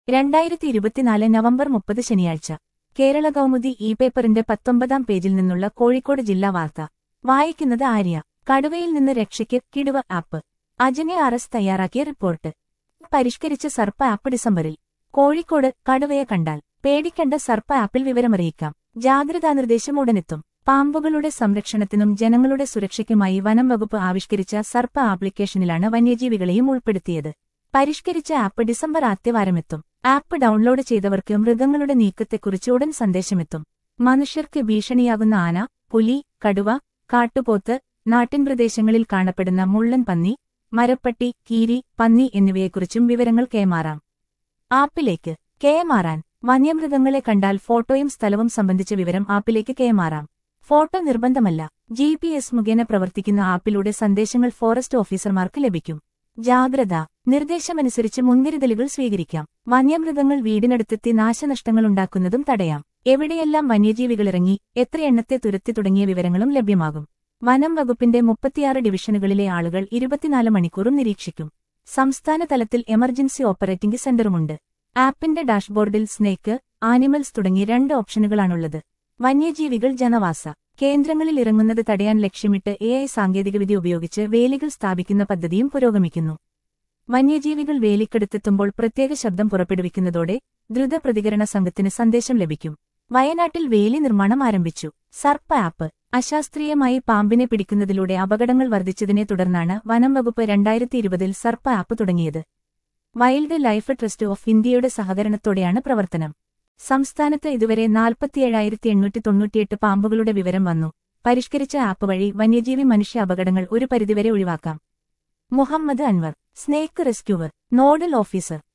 രണ്ടായിരത്തി ഇരുപത്തിനാല് നവംബർ മുപ്പത് ശനിയാഴ്ച കേരള കൗമുദി ഇ പേപ്പറിന്റെ പത്തൊമ്പതാം പേജിൽ നിന്നുള്ള കോഴിക്കോട് ജില്ലാ വാർത്ത വായിക്കുന്നത് ആര്യ കടുവയിൽ നിന്ന് രക്ഷയ്ക്ക് കിടുവ ആപ്പ് അജനെ ആർ എസ് തയ്യാറാക്കിയ റിപ്പോർട്ട് പരിഷ്കരിച്ച സർപ്പ ആപ്പ് ഡിസംബറിൽ കോഴിക്കോട് കടുവയെ കണ്ടാൽ പേടിക്കേണ്ട സർപ്പ ആപ്പിൽ വിവരമറിയിക്കാം ജാഗ്രതാ നിർദ്ദേശം ഉടനെത്തും പാമ്പുകളുടെ സംരക്ഷണത്തിനും ജനങ്ങളുടെ സുരക്ഷയ്ക്കുമായി വനം വകുപ്പ് ആവിഷ്കരിച്ച സർപ്പ ആപ്ലിക്കേഷനിലാണ് വന്യജീവികളെയും ഉൾപ്പെടുത്തിയത് പരിഷ്കരിച്ച ആപ്പ് ഡിസംബർ ആദ്യവാരമെത്തും ആപ്പ് ഡൗൺലോഡ് ചെയ്തവർക്ക് മൃഗങ്ങളുടെ നീക്കത്തെക്കുറിച്ച് ഉടൻ സന്ദേശമെത്തും മനുഷ്യർക്ക് ഭീഷണിയാകുന്ന ആന പുലി കടുവ കാട്ടുപോത്ത് നാട്ടിൻപ്രദേശങ്ങളിൽ കാണപ്പെടുന്ന മുള്ളൻ പന്നി മരപ്പട്ടി കീരി പന്നി എന്നിവയെക്കുറിച്ചും വിവരങ്ങൾ കൈമാറാം ആപ്പിലേക്ക് കൈമാറാൻ വന്യമൃഗങ്ങളെ കണ്ടാൽ ഫോട്ടോയും സ്ഥലവും സംബന്ധിച്ച വിവരം ആപ്പിലേക്ക് കൈമാറാം ഫോട്ടോ നിർബന്ധമല്ല ജി പി എസ് മുഖേന പ്രവർത്തിക്കുന്ന ആപ്പിലൂടെ സന്ദേശങ്ങൾ ഫോറസ്റ്റ് ഓഫീസർമാർക്ക് ലഭിക്കും ജാഗ്രത നിർദ്ദേശമനുസരിച്ച് മുൻകരുതലുകൾ സ്വീകരിക്കാം വന്യമൃഗങ്ങൾ വീടിനടുത്തെത്തി നാശനഷ്ടങ്ങളുണ്ടാക്കുന്നതും തടയാം എവിടെയെല്ലാം വന്യജീവികളിറങ്ങി എത്ര എണ്ണത്തെ തുരത്തി തുടങ്ങിയ വിവരങ്ങളും ലഭ്യമാകും വനം വകുപ്പിന്റെ മുപ്പത്തിയാറ് ഡിവിഷനുകളിലെ ആളുകൾ ഇരുപത്തിനാല് മണിക്കൂറും നിരീക്ഷിക്കും സംസ്ഥാന തലത്തിൽ എമർജൻസി ഓപ്പറേറ്റിംഗ് സെന്ററുമുണ്ട് ആപ്പിന്റെ ഡാഷ്ബോർഡിൽ സ്നേക്ക് ആനിമൽസ് തുടങ്ങി രണ്ട് ഓപ്ഷനുകളാണുള്ളത് വന്യജീവികൾ ജനവാസ കേന്ദ്രങ്ങളിൽ ഇറങ്ങുന്നത് തടയാൻ ലക്ഷ്യമിട്ട് എ ഐ സാങ്കേതികവിദ്യ ഉപയോഗിച്ച് വേലികൾ സ്ഥാപിക്കുന്ന പദ്ധതിയും പുരോഗമിക്കുന്നു വന്യജീവികൾ വേലിക്കടുത്തെത്തുമ്പോൾ പ്രത്യേക ശബ്ദം പുറപ്പെടുവിക്കുന്നതോടെ ദ്രുത പ്രതികരണ സംഘത്തിന് സന്ദേശം ലഭിക്കും വയനാട്ടിൽ വേലി നിർമ്മാണം ആരംഭിച്ചു സർപ്പ ആപ്പ് അശാസ്ത്രീയമായി പാമ്പിനെ പിടിക്കുന്നതിലൂടെ അപകടങ്ങൾ വർദ്ധിച്ചതിനെ തുടർന്നാണ് വനം വകുപ്പ് രണ്ടായിരത്തി ഇരുപതിൽ സർപ്പ ആപ്പ് തുടങ്ങിയത് വൈൽഡ് ലൈഫ് ട്രസ്റ്റ് ഓഫ് ഇന്ത്യയുടെ സഹകരണത്തോടെയാണ് പ്രവർത്തനം സംസ്ഥാനത്ത് ഇതുവരെ നാൽപ്പത്തിയേഴായിരത്തി എണ്ണൂറ്റി തൊണ്ണൂറ്റിയെട്ട് പാമ്പുകളുടെ വിവരം വന്നു പരിഷ്കരിച്ച ആപ്പ് വഴി വന്യജീവി മനുഷ്യ അപകടങ്ങൾ ഒരു പരിധിവരെ ഒഴിവാക്കാം Muhammad Anwar snake rescuer nodal officer